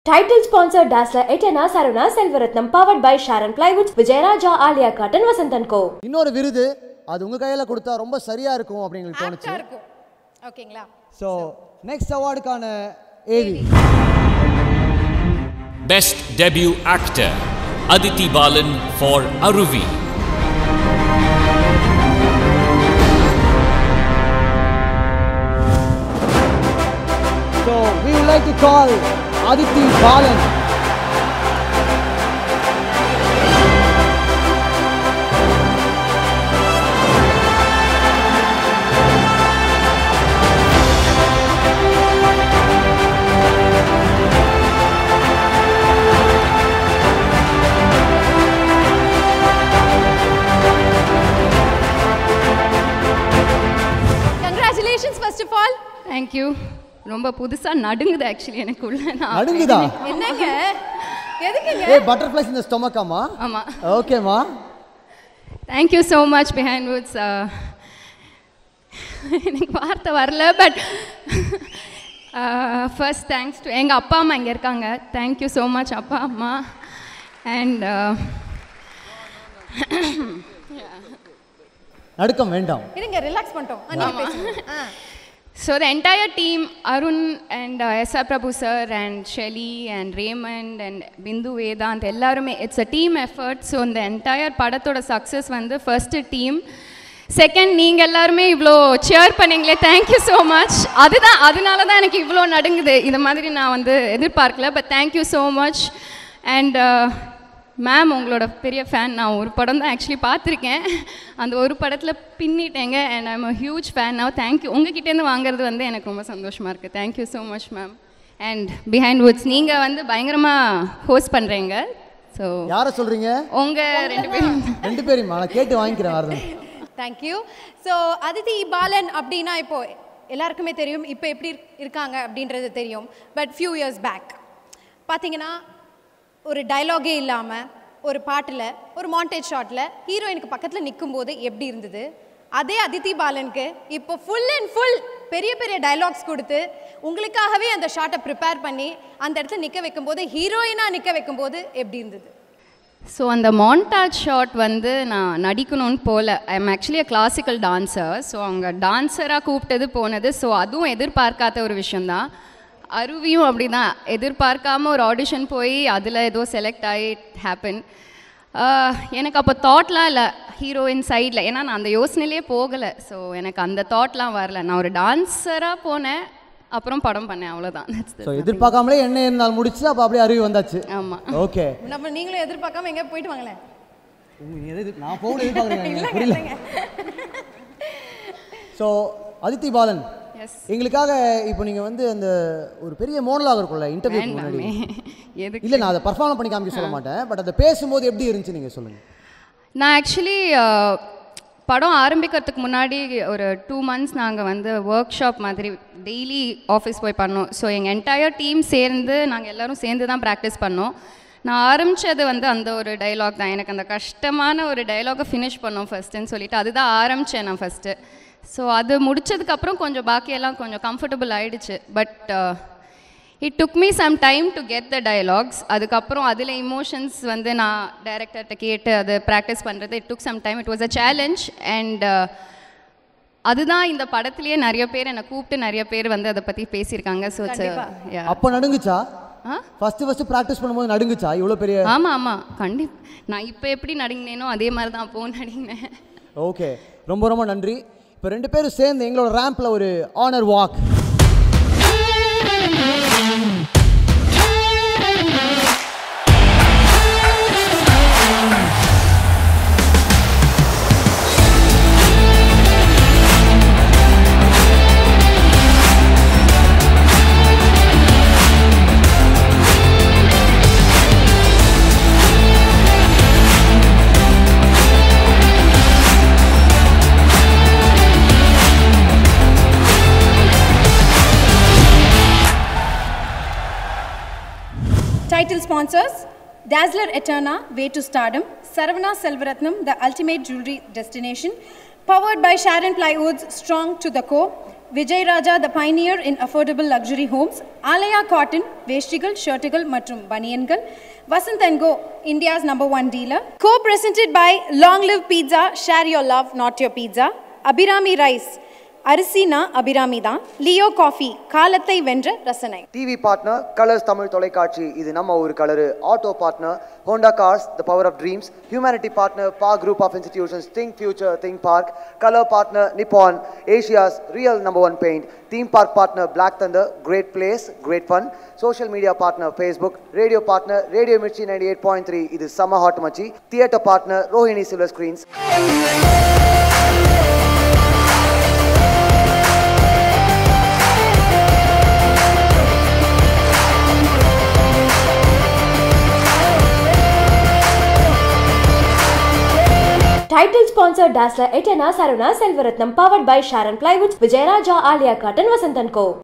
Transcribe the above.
Title sponsor Dazzler Etana Saruna Selvaratnam powered by Sharon Plywoods, Vijayaraja Alia Cotton Vasantan Co. இன்னொரு விருது அது உங்க கையில கொடுத்தா ரொம்ப சரியா இருக்கும் அப்படின்னு எங்களுக்கு ஆப்டா தோணுச்சு இருக்கும் ஓகேங்களா ஸோ நெக்ஸ்ட் அவார்டுக்கான AV Best Debut Actor Aditi Balan for Aruvi. So we would like to call Aditi Balan congratulations first of all thank you ரொம்ப புதுசாக நடுங்குது ஆக்சுவலி எனக்கு உள்ள நான் நடுங்குதா என்னங்க எதுக்குங்க ஏ பட்டர்ஃப்ளைஸ் இந்த ஸ்டொமக்காமா ஆமாம் ஓகேம்மா thank you so much Behindwoods எனக்கு வார்த்தை வரல பட் ஃபர்ஸ்ட் தேங்க்ஸ் டு எங்கள் அப்பா அம்மா இங்கே இருக்காங்க தேங்க்யூ ஸோ மச் அப்பா அம்மா அண்ட் நடுக்கம் வேண்டாம் இருங்க ரிலாக்ஸ் பண்ணிட்டோம் ஆ, நீங்க பேசுங்க ஆ. So the entire team, Arun and uh, S.R. Prabhu sir and Shelly and Raymond and Bindu Vedant, எல்லாருமே it's a team effort so இந்த என்டையர் படத்தோட சக்ஸஸ் வந்து ஃபர்ஸ்ட் டீம் செகண்ட் நீங்கள் எல்லாருமே இவ்வளோ சேர் பண்ணீங்களே தேங்க்யூ ஸோ மச் அதுதான் அதனால தான் எனக்கு இவ்வளோ நடுங்குது இந்த மாதிரி நான் வந்து எதிர்பார்க்கல but thank you so much and ma'am உங்களோட பெரிய ஃபேன் நான் ஒரு படம் தான் ஆக்சுவலி பார்த்துருக்கேன் அந்த ஒரு படத்தில் பின்னிட்டேங்க and I'm a huge fan நான் தேங்க்யூ உங்ககிட்டேருந்து வாங்குறது வந்து எனக்கு ரொம்ப சந்தோஷமாக இருக்குது thank you so much ma'am and Behindwoods நீங்கள் வந்து பயங்கரமாக ஹோஸ்ட் பண்ணுறீங்க ஸோ யாரை சொல்றீங்க உங்கள் ரெண்டு பேரும் ரெண்டு பேரையுமா நான் கேட்டு வாங்கிக்கிறேன் வரது தேங்க்யூ ஸோ அதிதி பாலன் அப்படின்னா இப்போ எல்லாருக்குமே தெரியும் இப்போ எப்படி இருக்- இருக்காங்க அப்படின்றது தெரியும் பட் ஃபியூ இயர்ஸ் பேக் பார்த்தீங்கன்னா ஒரு டயலாகே இல்லாமல் ஒரு பாட்டில் ஒரு மாண்டேஜ் ஷாட்டில் ஹீரோயினுக்கு பக்கத்தில் நிற்கும்போது எப்படி இருந்தது அதே அதித்தி பாலனுக்கு இப்போ ஃபுல் அண்ட் ஃபுல் பெரிய பெரிய டயலாக்ஸ் கொடுத்து உங்களுக்காகவே அந்த ஷாட்டை ப்ரிப்பேர் பண்ணி அந்த இடத்துல நிற்க வைக்கும்போது ஹீரோயினாக நிற்க வைக்கும்போது எப்படி இருந்தது ஸோ அந்த மாண்டாஜ் ஷாட் வந்து நான் நடிக்கணும்னு போகல I am actually a classical dancer so அவங்க டான்ஸராக கூப்பிட்டது போனது ஸோ அதுவும் எதிர்பார்க்காத ஒரு விஷயந்தான் அருவியும் அப்படி தான் எதிர்பார்க்காம ஒரு ஆடிஷன் போய் அதில் ஏதோ செலக்ட் ஆகி ஹேப்பன் எனக்கு அப்போ தாட்லாம் இல்லை ஹீரோயின் சைடில் ஏன்னா நான் அந்த யோசனையிலே போகலை ஸோ எனக்கு அந்த தாட்லாம் வரல நான் ஒரு டான்ஸராக போனேன் அப்புறம் படம் பண்ணேன் அவ்வளோதான் ஸோ எதிர்பார்க்காமலே என்ன இருந்தால் முடிச்சு அப்போ அப்படியே அருவி வந்தாச்சு ஆமாம் ஓகே நம்ம நீங்களும் எதிர்பார்க்காம எங்கேயா போயிட்டு வாங்களேன் நான் போகணும் எதிர்பார்க்குறேன் இல்லைங்க, புரியல இல்லைங்க. ஸோ அதித்தி பாலன் எஸ் எங்களுக்காக இப்போ நீங்க வந்து அந்த ஒரு பெரிய மோனலாக இருக்கும்ல இன்டர்வியூ முன்னாடி வேண்டாமே எதுக்கு இல்ல நான் அதை பர்ஃபார்ம் பண்ணி காமிக்க சொல்ல மாட்டேன் பட் அதை பேசும்போது எப்படி இருந்துச்சு நீங்க சொல்லுங்க நான் ஆக்சுவலி படம் ஆரம்பிக்கிறதுக்கு முன்னாடி ஒரு டூ மந்த்ஸ் நாங்கள் வந்து ஒர்க் ஷாப் மாதிரி டெய்லி ஆஃபீஸ் போய் பண்ணோம் ஸோ எங்கள் என்டையர் டீம் சேர்ந்து நாங்கள் எல்லாரும் சேர்ந்து தான் ப்ராக்டிஸ் பண்ணோம் நான் ஆரம்பித்தது வந்து அந்த ஒரு டைலாக் தான் எனக்கு அந்த கஷ்டமான ஒரு டைலாகை ஃபினிஷ் பண்ணோம் ஃபஸ்ட்டுன்னு சொல்லிட்டு அதுதான் ஆரம்பித்தேன் நான் ஃபஸ்ட்டு ஸோ அது முடிச்சதுக்கப்புறம் கொஞ்சம் பாக்கியெல்லாம் கொஞ்சம் கம்ஃபர்டபுள் ஆயிடுச்சு but it took me some time to get the dialogues அதுக்கப்புறம் அதில் இமோஷன்ஸ் வந்து நான் டைரக்டர்கிட்ட கேட்டு அது ப்ராக்டிஸ் பண்ணுறது it took some time it was a challenge and அதுதான் இந்த படத்துலேயே நிறைய பேர் என்னை கூப்பிட்டு நிறைய பேர் வந்து அதை பற்றி பேசியிருக்காங்க ஸோ அப்போ நடுங்குச்சா ஆ ஃபர்ஸ்ட் ஃபர்ஸ்ட் ப்ராக்டிஸ் பண்ணும்போது நடுங்குச்சா இவ்வளோ பெரிய ஆமாம் ஆமாம் கண்டிப் நான் இப்போ எப்படி நடுங்கினேனோ அதே மாதிரி தான் அப்போவும் நடுங்கினேன் ஓகே ரொம்ப ரொம்ப நன்றி இப்போ ரெண்டு பேரும் சேர்ந்து எங்களோட ரேம்ப்ல ஒரு honour walk Title sponsors Dazzler Eterna, Way to Stardom, Saravana Selvaratnam, the ultimate jewelry destination, powered by Sharon Plywoods, Strong to the Core, Vijay Raja the pioneer in affordable luxury homes Aalaya cotton வேஷ்டிகள் ஷர்ட்டுகள் மற்றும் பனியன்கள் Vasanth and co India's number one dealer co presented by long live pizza share your love not your pizza Abirami rice அரிசினா அபிராமி தான் Leo coffee காலத்தை வென்ற ரசனை TV partner colours Tamil தொலைக்காட்சி இது நம்ம ஒரு colour auto partner Honda cars the power of dreams humanity partner Park group of institutions think future think Park colour partner Nippon Asia's real number one paint theme park partner Black Thunder great place great fun social media partner Facebook radio partner radio Mirchi ninety eight point three இது சம்ம hot மச்சி theatre partner Rohini silver screens Title sponsor Dazzler Etana Saruna Selvaratnam powered by Sharon Plywoods, Vijayaraja Alia Cotton Vasantan Co.